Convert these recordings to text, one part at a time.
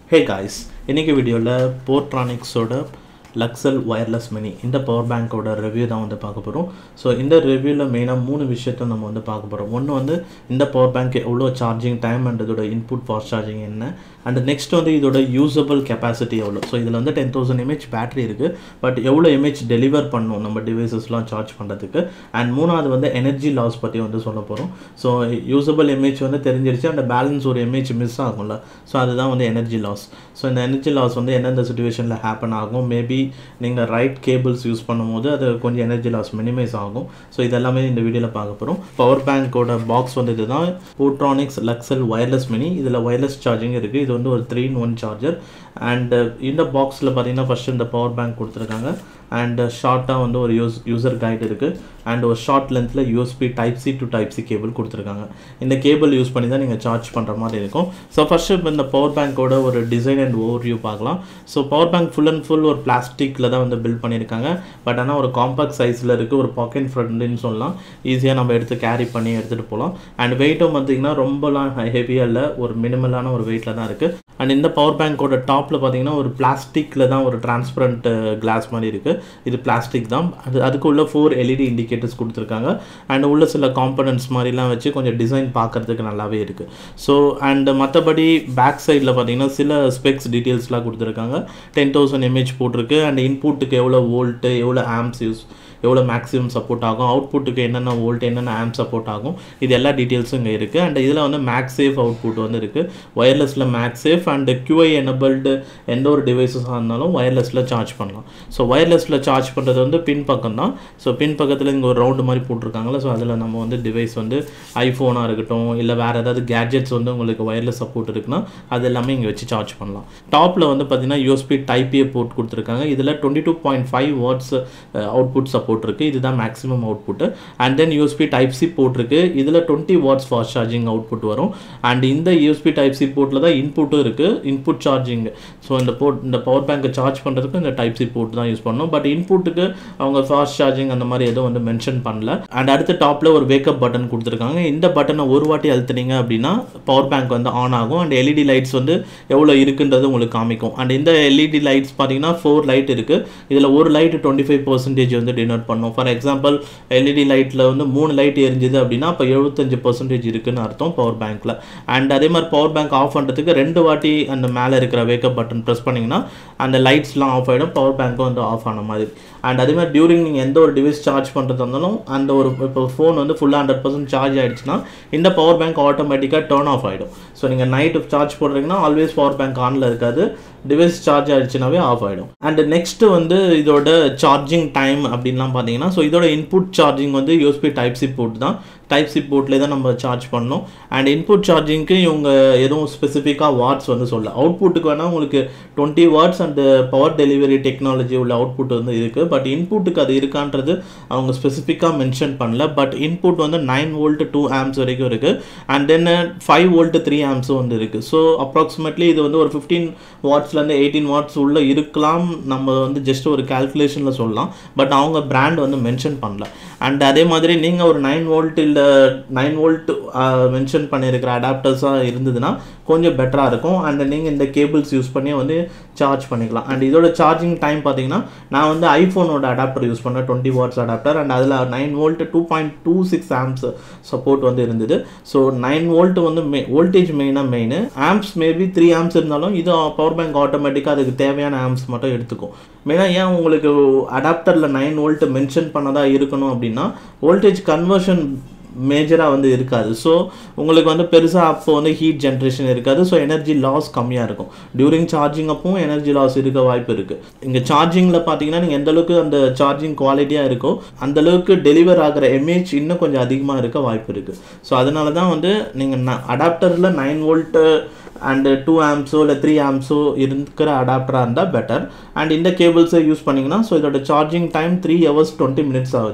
ஹே guys இன்றைக்கி வீடியோவில் போர்ட்ரானிக்ஸோட லக்ஸல் ஒயர்லெஸ் மினி இந்த பவர் பேங்க்கோட ரிவ்யூ தான் வந்து பார்க்க போகிறோம் ஸோ இந்த ரிவ்யூவில் மெயினாக மூணு விஷயத்த நம்ம வந்து பார்க்க போகிறோம் ஒன்று வந்து இந்த பவர் பேங்க் எவ்வளோ சார்ஜிங் டைம் அண்ட் இதோட இன்புட் ஃபாஸ்ட் சார்ஜிங் என்ன அண்ட் நெக்ஸ்ட் வந்து இதோட யூசபிள் கெப்பாசிட்டி எவ்வளோ ஸோ இதில் வந்து டென் தௌசண்ட் எம்ஏஹெச் பேட்டரி இருக்குது பட் எவ்வளோ எம்ஏஹெச் டெலிவர் பண்ணும் நம்ம டிவைசஸ்லாம் சார்ஜ் பண்ணுறதுக்கு அண்ட் மூணாவது வந்து எனர்ஜி லாஸ் பற்றி வந்து சொல்ல போகிறோம் ஸோ யூசபிள் எம்ஏஹெச் வந்து தெரிஞ்சிருச்சு அந்த பேலன்ஸ் ஒரு எம்ஏஹெச் மிஸ் ஆகும்ல ஸோ அதுதான் வந்து எனர்ஜி லாஸ் ஸோ இந்த எனர்ஜி லாஸ் வந்து எந்தெந்த சுச்சுவேஷனில் ஹேப்பன் ஆகும் மேபி நீங்கள் ரைட் கேபிள்ஸ் யூஸ் பண்ணும்போது அது கொஞ்சம் எனர்ஜி லாஸ் மினிமைஸ் ஆகும் ஸோ இதெல்லாமே இந்த வீடியோவில் பார்க்க போகிறோம் பவர் பேங்க்கோட பாக்ஸ் வந்து இதுதான் போட்ரானிக்ஸ் லக்ஸல் ஒயர்லெஸ் மினி இதில் ஒயர்லெஸ் சார்ஜிங் இருக்குது இது வந்து ஒரு three in one charger and இந்த பாக்ஸில் பார்த்தீங்கன்னா ஃபஸ்ட்டு இந்த பவர் பேங்க் கொடுத்துருக்காங்க அண்ட் ஷார்ட்டாக வந்து ஒரு யூஸ் யூசர் கைடு இருக்குது அண்ட் ஒரு ஷார்ட் லென்த்தில் USB type C to type C cable கொடுத்துருக்காங்க இந்த கேபிள் யூஸ் பண்ணி தான் நீங்கள் சார்ஜ் பண்ணுற மாதிரி இருக்கும் ஸோ ஃபஸ்ட்டு இப்போ இந்த பவர் பேங்க்கோட ஒரு டிசைன் அண்ட் ஓவர்வியூ பார்க்கலாம் so power bank full and full ஒரு பிளாஸ்டிக்கில் தான் வந்து பில்ட் பண்ணியிருக்காங்க பட் ஆனால் ஒரு காம்பாக்ட் சைஸில் இருக்குது ஒரு பாக்கெட் ஃப்ரெண்ட்லின்னு சொல்லலாம் ஈஸியாக நம்ம எடுத்து கேரி பண்ணி எடுத்துகிட்டு போகலாம் அண்ட் வெயிட்டும் பார்த்தீங்கன்னா ரொம்பலாம் ஹெவியாக இல்லை ஒரு மினிமலான ஒரு வெயிட்டில் தான் இருக்குது அண்ட் இந்த பவர் பேங்க்கோட டாப்பில் பார்த்தீங்கன்னா ஒரு பிளாஸ்டிக்கில் தான் ஒரு டிரான்ஸ்பரண்ட் கிளாஸ் மாதிரி இருக்குது இது பிளாஸ்டிக் தான் அது அதுக்கு உள்ள ஃபோர் எல்இடி இண்டிகேட்டர்ஸ் கொடுத்துருக்காங்க அண்ட் உள்ள சில காம்பனன்ட்ஸ் மாதிரிலாம் வச்சு கொஞ்சம் டிசைன் பார்க்குறதுக்கு நல்லாவே இருக்குது ஸோ அண்ட் மற்றபடி பேக் சைடில் பார்த்தீங்கன்னா சில ஸ்பெக்ஸ் டீட்டெயில்ஸ்லாம் கொடுத்துருக்காங்க டென் தௌசண்ட் எம்ஏஹெச் போட்டிருக்கு அண்ட் இன்புட்டுக்கு எவ்வளோ வோல்ட்டு எவ்வளோ ஆம்ஸ் யூஸ் எவ்வளோ மேக்ஸிமம் சப்போர்ட் ஆகும் அவுட்புட்டுக்கு என்னென்ன வோல்ட் என்னென்ன ஆம் சப்போர்ட் ஆகும் இது எல்லா டீட்டெயில்ஸும் இங்கே இருக்குது அண்ட் இதில் வந்து மேக்ஸ் சேஃப் அவுட்புட் வந்து இருக்குது ஒயர்லெஸில் max safe and QI enabled எந்த ஒரு டிவைஸஸாக இருந்தாலும் ஒயர்லெஸில் சார்ஜ் பண்ணலாம் ஸோ ஒயர்லெஸில் சார்ஜ் பண்ணுறது வந்து பின் பக்கம் தான் ஸோ பின் பக்கத்தில் இங்கே ஒரு ரவுண்டு மாதிரி போட்டிருக்காங்களா ஸோ அதில் நம்ம வந்து டிவைஸ் வந்து ஐஃபோனாக இருக்கட்டும் இல்லை வேறு ஏதாவது கேட்ஜெட்ஸ் வந்து உங்களுக்கு ஒயர்லெஸ் சப்போர்ட் இருக்குன்னா அது எல்லாமே இங்கே வச்சு சார்ஜ் பண்ணலாம் டாப்பில் வந்து பார்த்தீங்கன்னா யூஎஸ்பி டைப் ஏ போர்ட் கொடுத்துருக்காங்க இதில் twenty two point five watts output support இருக்குது இதுதான் maximum output and then USB type C port இருக்குது இதில் twenty watts fast charging output வரும் அண்ட் இந்த யூஎஸ்பி டைப் சி போர்ட்டில் தான் இன்புட்டும் இருக்குது இன்புட் சார்ஜிங் ஸோ இந்த போர்ட் இந்த பவர் பேங்கை சார்ஜ் பண்ணுறதுக்கு இந்த டைப் சி போர்ட் தான் யூஸ் பண்ணணும் பட் இன்புட்டுக்கு அவங்க ஃபாஸ்ட் சார்ஜிங் அந்த மாதிரி எதுவும் வந்து மென்ஷன் பண்ணல அண்ட் அடுத்த டாப்பில் ஒரு வேக்கப் பட்டன் கொடுத்துருக்காங்க இந்த பட்டனை ஒரு வாட்டி அழுத்துனீங்க அப்படின்னா பவர் பேங்க் வந்து ஆன் ஆகும் அண்ட் எல்இடி லைட்ஸ் வந்து எவ்வளோ இருக்குன்றது உங்களுக்கு காமிக்கும் அண்ட் இந்த எல்இடி லைட்ஸ் பார்த்தீங்கன்னா ஃபோர் லைட் இருக்குது இதில் ஒரு லைட் டுவெண்ட்டி ஃபைவ் பர்சன்டேஜ் வந்து டினோட் பண்ணும் ஃபார் எக்ஸாம்பிள் எல்இடி லைட்டில் வந்து மூணு லைட் எரிஞ்சுது அப்படின்னா அப்போ எழுபத்தஞ்சு பர்சன்டேஜ் இருக்குன்னு அர்த்தம் பவர் பேங்க்கில் அண்ட் அதே மாதிரி பவர் பேங்க் ஆஃப் பண்ணுறதுக்கு ரெண்டு வாட்டி அந்த மேலே இருக்கிற வேக்கப் பட்டன் ப்ரெஸ் பண்ணிங்கன்னா அந்த லைட்ஸ்லாம் ஆஃப் ஆகிடும் பவர் பேங்க்கும் வந்து ஆஃப் ஆன மாதிரி அண்ட் அதே மாதிரி டியூரிங் நீங்கள் எந்த ஒரு டிவைஸ் சார்ஜ் பண்ணுறது இருந்தாலும் அந்த ஒரு இப்போ ஃபோன் வந்து ஃபுல்லாக ஹண்ட்ரட் பர்சன்ட் சார்ஜ் ஆகிடுச்சுன்னா இந்த பவர் பேங்க் ஆட்டோமேட்டிக்காக டேர்ன் ஆஃப் ஆகிடும் ஸோ நீங்கள் நைட்டு சார்ஜ் போடுறீங்கன்னா ஆல்வேஸ் பவர் பேங்க் ஆனில் இருக்காது டிவைஸ் சார்ஜ் ஆகிடுச்சுனாவே ஆஃப் ஆகிடும் அண்ட் நெக்ஸ்ட்டு வந்து இதோட சார்ஜிங் டைம் அப்படின்லாம் பார்த்தீங்கன்னா ஸோ இதோட இன்புட் சார்ஜிங் வந்து யூஎஸ்பி டைப் சி போர்ட் தான் டைப் சி போர்ட்லேயே தான் நம்ம சார்ஜ் பண்ணோம் அண்ட் இன்புட் சார்ஜிங்க்கு இவங்க எதுவும் ஸ்பெசிஃபிக்காக வாட்ஸ் வந்து சொல்ல அவுட்புட்டுக்கு வேணால் உங்களுக்கு twenty watts and power delivery technology உள்ள அவுட்புட் வந்து இருக்குது பட் இன்புட்டுக்கு அது இருக்கான்றது அவங்க ஸ்பெசிஃபிக்காக மென்ஷன் பண்ணல பட் இன்புட் வந்து நைன் வோல்ட் டூ ஆம்ஸ் வரைக்கும் இருக்குது and then five volt three ஆம்ஸும் வந்து இருக்குது ஸோ அப்ராக்சிமேட்லி இது வந்து ஒரு ஃபிஃப்டீன் வாட்ஸ்லேருந்து எயிட்டீன் வாட்ஸ் உள்ளே இருக்கலாம் நம்ம வந்து ஜஸ்ட் ஒரு கேல்குலேஷனில் சொல்லலாம் பட் அவங்க பிராண்ட் வந்து மென்ஷன் பண்ணல அண்ட் அதே மாதிரி நீங்கள் ஒரு நைன் வோல்ட் இல்லை நைன் வோல்ட் மென்ஷன் பண்ணியிருக்கிற அடாப்டர்ஸாக இருந்ததுன்னா கொஞ்சம் பெட்டராக இருக்கும் அண்ட் நீங்கள் இந்த கேபிள்ஸ் யூஸ் பண்ணி வந்து சார்ஜ் பண்ணிக்கலாம் அண்ட் இதோட சார்ஜிங் டைம் பார்த்தீங்கன்னா நான் வந்து ஐஃபோனோட அடாப்டர் யூஸ் பண்ணேன் டுவெண்ட்டி வாட்ஸ் அடாப்டர் அண்ட் அதில் nine volt two point two six amps support வந்து இருந்தது ஸோ நைன் வோல்ட் வந்து மெ வோல்டேஜ் மெயினாக main amps maybe three amps இருந்தாலும் இது பவர் பேங்க் ஆட்டோமேட்டிக்காக அதுக்கு தேவையான ஆம்ஸ் மட்டும் எடுத்துக்கும் மெயினாக ஏன் உங்களுக்கு அடாப்டரில் நைன் வோல்ட் மென்ஷன் பண்ணதாக இருக்கணும் அப்படின்னா வோல்டேஜ் கன்வர்ஷன் மேஜராக வந்து இருக்காது ஸோ உங்களுக்கு வந்து பெருசாக அப்போ வந்து ஹீட் ஜென்ரேஷன் இருக்காது ஸோ எனர்ஜி லாஸ் கம்மியாக இருக்கும் டியூரிங் சார்ஜிங் அப்பவும் எனர்ஜி லாஸ் இருக்க வாய்ப்பு இருக்குது இங்கே சார்ஜிங்கில் பார்த்தீங்கன்னா நீங்கள் எந்த அளவுக்கு அந்த சார்ஜிங் குவாலிட்டியாக இருக்கோ அந்த அளவுக்கு டெலிவர் ஆகிற எம்ஏஹெச் இன்னும் கொஞ்சம் அதிகமாக இருக்க வாய்ப்பு இருக்குது ஸோ அதனால தான் வந்து நீங்கள் அடாப்டரில் நைன் வோல்ட்டு அண்டு டூ ஆம்ஸோ இல்லை த்ரீ ஆம்ஸோ இருக்கிற அடாப்டராக இருந்தால் பெட்டர் அண்ட் இந்த கேபிள்ஸை யூஸ் பண்ணிங்கன்னா ஸோ இதோட charging time three hours twenty minutes ஆகுது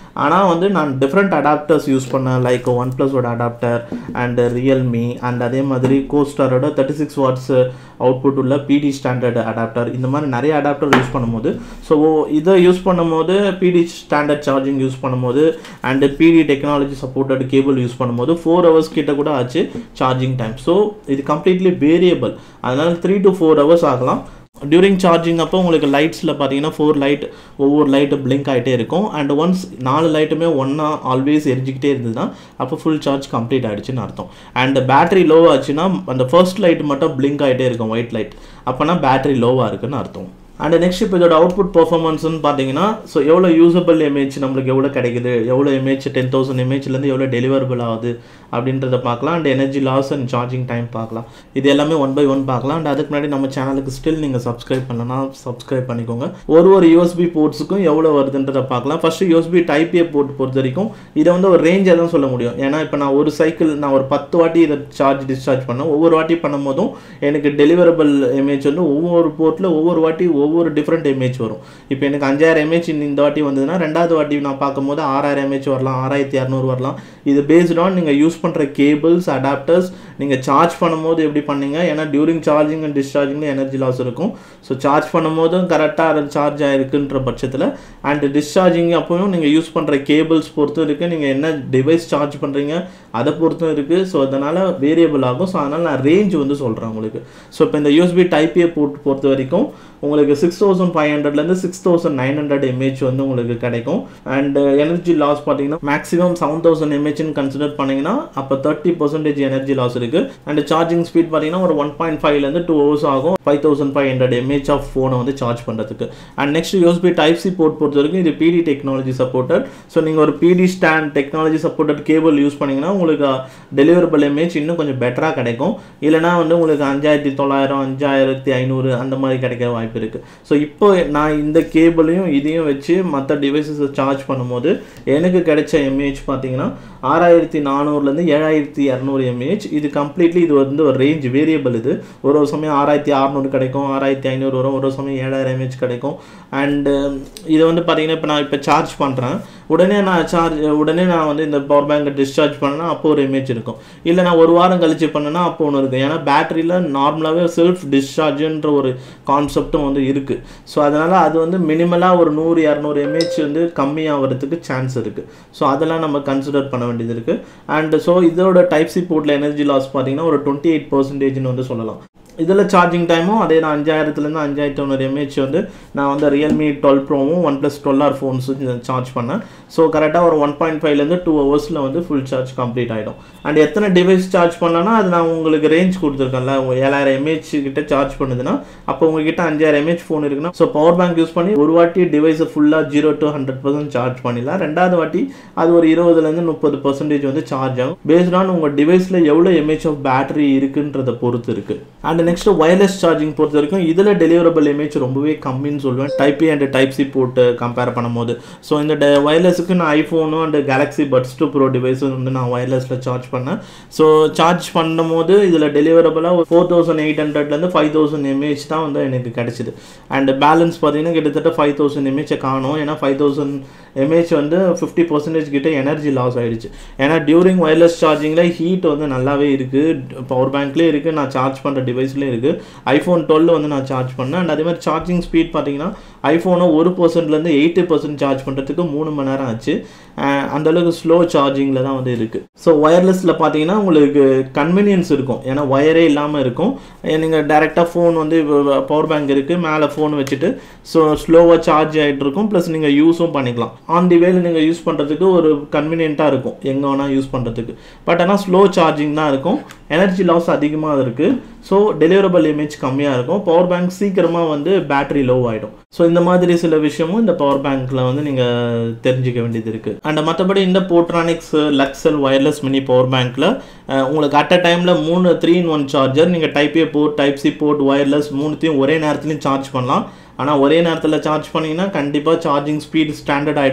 ஆனால் வந்து நான் டிஃப்ரெண்ட் அடாப்டர்ஸ் யூஸ் பண்ணேன் லைக் ஒன் ப்ளஸோட அடாப்டர் அண்ட் ரியல்மி அண்ட் அதே மாதிரி கோஸ்டாரோட தேர்ட்டி சிக்ஸ் வாட்ஸ் அவுட்புட் உள்ள பிடி ஸ்டாண்டர்ட் அடாப்டர் இந்த மாதிரி நிறைய அடாப்டர் யூஸ் பண்ணும்போது ஸோ இதை யூஸ் பண்ணும்போது பிடி ஸ்டாண்டர்ட் சார்ஜிங் யூஸ் பண்ணும்போது and PD technology supported cable use பண்ணும்போது ஃபோர் ஹவர்ஸ் கிட்ட கூட ஆச்சு சார்ஜிங் டைம் ஸோ இது கம்ப்ளீட்லி வேரியபிள் அதனால த்ரீ டு ஃபோர் ஹவர்ஸ் ஆகலாம் டியூரிங் சார்ஜிங் அப்போ உங்களுக்கு லைட்ஸில் பார்த்தீங்கன்னா ஃபோர் லைட் ஒவ்வொரு லைட்டு பிளிங்க் ஆகிட்டே இருக்கும் அண்ட் ஒன்ஸ் நாலு லைட்டுமே ஒன்றா ஆல்வேஸ் எரிஞ்சிக்கிட்டே இருந்ததுன்னா அப்போ ஃபுல் சார்ஜ் கம்ப்ளீட் ஆகிடுச்சுன்னு அர்த்தம் அண்ட் பேட்டரி லோ ஆச்சுன்னா அந்த ஃபர்ஸ்ட் லைட் மட்டும் பிளிங்க் ஆகிட்டே இருக்கும் ஒயிட் லைட் அப்போனா பேட்டரி லோவாக இருக்குன்னு அர்த்தம் அண்ட் நெக்ஸ்ட் இப்போ இதோட அவுட்புட் பர்ஃபார்மன்ஸ்னு பார்த்தீங்கன்னா ஸோ எவ்வளோ யூசபிள் இமேஜ் நம்மளுக்கு எவ்வளோ கிடைக்குது எவ்வளோ இமேஜ் டென் தௌசண்ட் இமேஜ்லேருந்து எவ்வளோ டெலிவரபிள் ஆகுது அப்படின்றத பார்க்கலாம் and energy loss and charging time பார்க்கலாம் இது எல்லாமே ஒன் பை ஒன் பார்க்கலாம் அண்ட் அதுக்கு முன்னாடி நம்ம சேனலுக்கு ஸ்டில் நீங்கள் சப்ஸ்கிரைப் பண்ணலன்னா சப்ஸ்கிரைப் பண்ணிக்கோங்க ஒரு ஒரு யூஎஸ்பி போர்ட்ஸுக்கும் எவ்வளோ வருதுன்றதை பார்க்கலாம் first USB type A port பொறுத்த வரைக்கும் இதை வந்து ஒரு ரேஞ்சாக தான் சொல்ல முடியும் ஏன்னா இப்போ நான் ஒரு சைக்கிள் நான் ஒரு பத்து வாட்டி இதை சார்ஜ் டிஸ்சார்ஜ் பண்ணேன் ஒவ்வொரு வாட்டி பண்ணும்போதும் எனக்கு டெலிவரபிள் இமேஜ் வந்து ஒவ்வொரு போர்ட்டில் ஒவ்வொரு வாட்டி ஒவ்வொரு டிஃப்ரெண்ட் இமேஜ் வரும் இப்போ எனக்கு அஞ்சாயிரம் இமேஜ் இந்த வாட்டி வந்ததுன்னா ரெண்டாவது வாட்டி நான் பார்க்கும்போது ஆறாயிரம் இமேஜ் வரலாம் ஆறாயிரத்தி இரநூறு வரலாம் இது பேஸ்ட் ஆன் நீங்கள் யூஸ் பண்ணுற கேபிள்ஸ் அடாப்டர்ஸ் நீங்கள் சார்ஜ் பண்ணும்போது எப்படி பண்ணீங்க ஏன்னா during charging and discharging energy loss இருக்கும் ஸோ சார்ஜ் பண்ணும்போதும் கரெக்டாக அது சார்ஜ் ஆகிருக்குன்ற பட்சத்தில் அண்ட் டிஸ்சார்ஜிங் அப்போயும் நீங்கள் யூஸ் பண்ணுற கேபிள்ஸ் பொறுத்தும் இருக்குது நீங்கள் என்ன டிவைஸ் சார்ஜ் பண்ணுறீங்க அதை பொறுத்தும் இருக்குது ஸோ அதனால் வேரியபிள் ஆகும் ஸோ அதனால் நான் ரேஞ்ச் வந்து சொல்கிறேன் உங்களுக்கு ஸோ இப்போ இந்த யூஎஸ்பி டைப் ஏ போர்ட் பொறுத்த வரைக்கும் உங்களுக்கு சிக்ஸ் தௌசண்ட் ஃபைவ் ஹண்ட்ரட்லேருந்து six thousand nine hundred mAh வந்து உங்களுக்கு கிடைக்கும் அண்ட் எனர்ஜி லாஸ் பார்த்தீங்கன்னா மேக்ஸிமம் செவன் தௌசண்ட் எம்ஏஹெச்னு கன்சிடர் பண்ணிங்கன்னா அப்போ தேர்ட்டி பர்சன்டேஜ் எனர்ஜி லாஸ் இருக்குது அண்ட் சார்ஜிங் ஸ்பீட் பார்த்தீங்கன்னா ஒரு ஒன் பாயிண்ட் ஃபைவ்லேருந்து டூ ஹவர்ஸ் ஆகும் five thousand five hundred mAh of ஃபோனை வந்து சார்ஜ் பண்ணுறதுக்கு and next USB type C port பொறுத்த வரைக்கும் இது பிடி டெக்னாலஜி சப்போர்ட்டட் ஸோ நீங்கள் ஒரு PD stand technology supported cable use பண்ணிங்கன்னா உங்களுக்கு டெலிவரபிள் எம்ஏஹெச் இன்னும் கொஞ்சம் பெட்டராக கிடைக்கும் இல்லைனா வந்து உங்களுக்கு அஞ்சாயிரத்தி தொள்ளாயிரம் அஞ்சாயிரத்தி ஐநூறு அந்த மாதிரி கிடைக்க வாய்ப்பு இருக்குது ஸோ இப்போ நான் இந்த கேபிளையும் இதையும் வச்சு மற்ற டிவைசஸை சார்ஜ் பண்ணும்போது எனக்கு கிடைச்ச எம்ஏஹெச் பார்த்தீங்கன்னா ஆறாயிரத்தி நானூறுலேருந்து ஏழாயிரத்தி இரநூறு எம்ஏஹெச் இது கம்ப்ளீட்லி இது வந்து ஒரு ரேஞ்ச் வேரியபிள் இது ஒரு ஒரு சமயம் ஆறாயிரத்தி அறநூறு கிடைக்கும் ஆறாயிரத்தி ஐநூறு வரும் ஒரு ஒரு சமயம் ஏழாயிரம் எம்ஏஹெச் கிடைக்கும் அண்டு இது வந்து பார்த்தீங்கன்னா இப்போ நான் இப்போ சார்ஜ் பண்ணுறேன் உடனே நான் சார்ஜ் உடனே நான் வந்து இந்த பவர் பேங்கை டிஸ்சார்ஜ் பண்ணேன்னா அப்போ ஒரு இமேஜ் இருக்கும் இல்லை நான் ஒரு வாரம் கழிச்சு பண்ணேன்னா அப்போ ஒன்று இருக்கும் ஏன்னா பேட்டரியில் நார்மலாகவே செல்ஃப் டிஸ்சார்ஜுன்ற ஒரு கான்செப்டும் வந்து இருக்குது ஸோ அதனால் அது வந்து மினிமலாக ஒரு நூறு இரநூறு எம்ஏஹெச் வந்து கம்மியாகிறதுக்கு சான்ஸ் இருக்குது ஸோ அதெல்லாம் நம்ம கன்சிடர் பண்ண வேண்டியது இருக்குது அண்ட் ஸோ இதோட டைப் சி போர்ட்டில் எனர்ஜி லாஸ் பார்த்தீங்கன்னா ஒரு டுவெண்ட்டி எயிட் பர்சன்டேஜ்னு வந்து சொல்லலாம் இதில் சார்ஜிங் டைமும் அதே நான் அஞ்சாயிரத்துலேருந்து அஞ்சாயிரத்தி தொண்ணூறு எம்ஏஹெச் வந்து நான் வந்து ரியல்மி டுவெல் ப்ரோவும் ஒன் ப்ளஸ் டுவெல் ஆர் ஃபோன்ஸும் சார்ஜ் பண்ணேன் ஸோ கரெக்டாக ஒரு ஒன் பாயிண்ட் ஃபைவ்லேருந்து டூ ஹவர்ஸில் வந்து ஃபுல் சார்ஜ் கம்ப்ளீட் ஆகிடும் அண்ட் எத்தனை டிவைஸ் சார்ஜ் பண்ணலன்னா அது நான் உங்களுக்கு ரேஞ்ச் கொடுத்துருக்கேன்ல உங்கள் ஏழாயிரம் எம்ஏஹெச் கிட்ட சார்ஜ் பண்ணுதுன்னா அப்போ உங்ககிட்ட அஞ்சாயிரம் எம்ஏஹெச் ஃபோன் இருக்குன்னா ஸோ பவர் பேங்க் யூஸ் பண்ணி ஒரு வாட்டி டிவைஸை ஃபுல்லாக zero to hundred percent charge பண்ணிடலாம் ரெண்டாவது வாட்டி அது ஒரு இருபதுலேருந்து முப்பது பர்சன்டேஜ் வந்து சார்ஜ் ஆகும் பேஸ்ட் ஆன் உங்கள் டிவைஸில் எவ்வளோ எம்ஏஹெச் ஆஃப் பேட்டரி இருக்குன்றதை பொறுத்து இருக்குது அண்ட் நெக்ஸ்ட் ஒயர்லெஸ் சார்ஜிங் பொறுத்த வரைக்கும் இதில் டெலிவரபிள் இமேஜ் ரொம்பவே கம்மின்னு சொல்லுவேன் டைப் அண்ட் டைப் சி போட்டு கம்பேர் பண்ணும்போது ஸோ இந்த ஒயர்லெஸுக்கு நான் ஐஃபோனும் and Galaxy Buds two pro டிவைஸும் வந்து நான் ஒயர்லெஸில் சார்ஜ் பண்ணேன் ஸோ சார்ஜ் பண்ணும்போது இதில் டெலிவரபிளாக ஃபோர் தௌசண்ட் எயிட் ஹண்ட்ரட்லேருந்து ஃபைவ் தௌசண்ட் எம்ஏஹெச் தான் வந்து எனக்கு கிடச்சிது அண்ட் பேலன்ஸ் பார்த்தீங்கன்னா கிட்டத்தட்ட ஃபைவ் தௌசண்ட் எம்ஏஹெச்சை காணும் ஏன்னா ஃபைவ் தௌசண்ட் எம்ஏஹெச் வந்து ஃபிஃப்டி பர்சன்டேஜ் கிட்ட எனர்ஜி லாஸ் ஆகிடுச்சு ஏன்னா டியூரிங் ஒயர்லெஸ் சார்ஜிங்கில் ஹீட் வந்து நல்லாவே இருக்குது பவர் பேங்க்லேயே இருக்குது நான் சார்ஜ் பண்ணுற டிவைஸ்லேயும் இருக்குது ஐஃபோன் டுவெல் வந்து நான் சார்ஜ் பண்ணேன் அண்ட் அதே மாதிரி சார்ஜிங் ஸ்பீட் பார்த்தீங்கன்னா ஐஃபோனை ஒரு பர்சன்ட்லேருந்து எயிட்டி பர்சன்ட் சார்ஜ் பண்ணுறதுக்கு மூணு மணி நேரம் ஆச்சு அந்தளவுக்கு ஸ்லோ சார்ஜிங்கில் தான் வந்து இருக்குது ஸோ ஒயர்லெஸில் பார்த்தீங்கன்னா உங்களுக்கு கன்வீனியன்ஸ் இருக்கும் ஏன்னா ஒயரே இல்லாமல் இருக்கும் நீங்கள் டேரெக்டாக ஃபோன் வந்து பவர் பேங்க் இருக்குது மேலே ஃபோன் வச்சுட்டு ஸோ ஸ்லோவாக சார்ஜ் ஆகிட்டு இருக்கும் ப்ளஸ் நீங்கள் யூஸும் பண்ணிக்கலாம் ஆன் தி வேல நீங்கள் யூஸ் பண்ணுறதுக்கு ஒரு கன்வீனியண்ட்டாக இருக்கும் எங்கே வேணால் யூஸ் பண்ணுறதுக்கு பட் ஆனால் ஸ்லோ சார்ஜிங் தான் இருக்கும் எனர்ஜி லாஸ் அதிகமாக இருக்குது ஸோ டெலிவரபிள் இமேஜ் கம்மியாக இருக்கும் பவர் பேங்க் சீக்கிரமாக வந்து பேட்டரி லோ ஆகிடும் ஸோ இந்த மாதிரி சில விஷயமும் இந்த பவர் பேங்க்கில் வந்து நீங்கள் தெரிஞ்சுக்க வேண்டியது இருக்குது அண்ட் மற்றபடி இந்த போட்ரானிக்ஸ் லக்ஸல் ஒயர்லெஸ் மினி பவர் பேங்க்கில் உங்களுக்கு அட் அ டைமில் மூணு த்ரீ இன் ஒன் சார்ஜர் நீங்கள் type A port type C port wireless மூணுத்தையும் ஒரே நேரத்துலையும் சார்ஜ் பண்ணலாம் ஆனால் ஒரே நேரத்தில் சார்ஜ் பண்ணிங்கன்னா கண்டிப்பாக சார்ஜிங் ஸ்பீட் ஸ்டாண்டர்ட் ஆகிடும்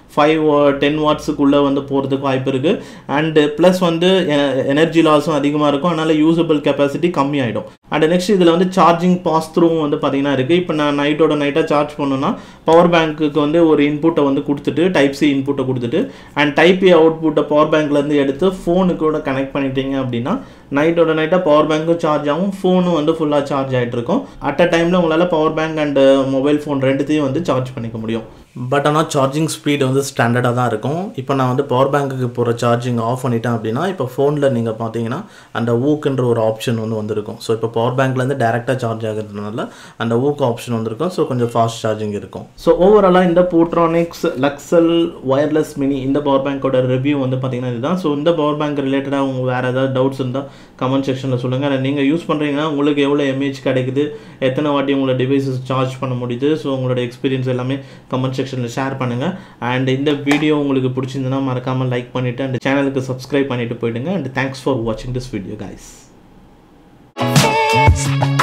ஃபைவ் டென் வாட்ஸுக்குள்ளே வந்து போகிறதுக்கு வாய்ப்பு இருக்குது அண்டு ப்ளஸ் வந்து எனர்ஜி லாஸும் அதிகமாக இருக்கும் அதனால் யூசபிள் கெப்பாசிட்டி கம்மியாயிடும் அண்ட் நெக்ஸ்ட் இதில் வந்து சார்ஜிங் பாஸ் த்ரூவும் வந்து பார்த்தீங்கன்னா இருக்குது இப்போ நான் நைட்டோட நைட்டாக சார்ஜ் பண்ணணும்னா பவர் பேங்க்குக்கு வந்து ஒரு இன்புட்டை வந்து கொடுத்துட்டு டைப் சி இன்புட்டை கொடுத்துட்டு அண்ட் டைப் ஏ அவுட்புட்டை பவர் பேங்க்லேருந்து எடுத்து ஃபோனுக்கு கூட கனெக்ட் பண்ணிட்டீங்க அப்படின்னா நைட்டோட நைட்டாக பவர் பேங்க்கும் சார்ஜ் ஆகும் ஃபோனும் வந்து ஃபுல்லாக சார்ஜ் ஆகிட்டு இருக்கும் அட் அ டைமில் உங்களால் power bank and mobile phone ரெண்டுத்தையும் வந்து சார்ஜ் பண்ணிக்க முடியும் பட் ஆனால் சார்ஜிங் ஸ்பீடு வந்து ஸ்டாண்டர்டாக தான் இருக்கும் இப்போ நான் வந்து பவர் பேங்க்குக்கு போகிற சார்ஜிங் ஆஃப் பண்ணிட்டேன் அப்படின்னா இப்போ ஃபோனில் நீங்கள் பார்த்தீங்கன்னா அந்த ஊக்குன்ற ஒரு ஆப்ஷன் வந்து வந்திருக்கும் ஸோ இப்போ பவர் பேங்க்லேருந்து டேரெக்டாக சார்ஜ் ஆகிறதுனால அந்த ஊக்கு ஆப்ஷன் வந்திருக்கும் ஸோ கொஞ்சம் ஃபாஸ்ட் சார்ஜிங் இருக்கும் ஸோ ஓவராலாக இந்த போட்ரானிக்ஸ் லக்ஸல் ஒயர்லெஸ் மினி இந்த பவர் பேங்க்கோட ரிவ்யூ வந்து பார்த்தீங்கன்னா இதுதான் ஸோ இந்த பவர் பேங்க் ரிலேட்டடாக உங்களுக்கு வேறு ஏதாவது டவுட்ஸ் இருந்தால் கமெண்ட் செக்ஷனில் சொல்லுங்கள் நீங்கள் யூஸ் பண்ணுறீங்கன்னா உங்களுக்கு எவ்வளோ எம்ஏஹெச் கிடைக்குது எத்தனை வாட்டி உங்களோட டிவைசஸ் சார்ஜ் பண்ண முடியுது ஸோ உங்களோட எக்ஸ்பீரியன்ஸ் எல்லாமே கமெண்ட் செக்ஷனில் ஷேர் பண்ணுங்கள் அண்ட் இந்த வீடியோ உங்களுக்கு பிடிச்சிருந்ததுன்னா மறக்காமல் லைக் பண்ணிவிட்டு அந்த சேனலுக்கு சப்ஸ்கிரைப் பண்ணிவிட்டு போயிடுங்க அண்ட் தேங்க்ஸ் ஃபார் வாட்சிங் திஸ் வீடியோ கைஸ்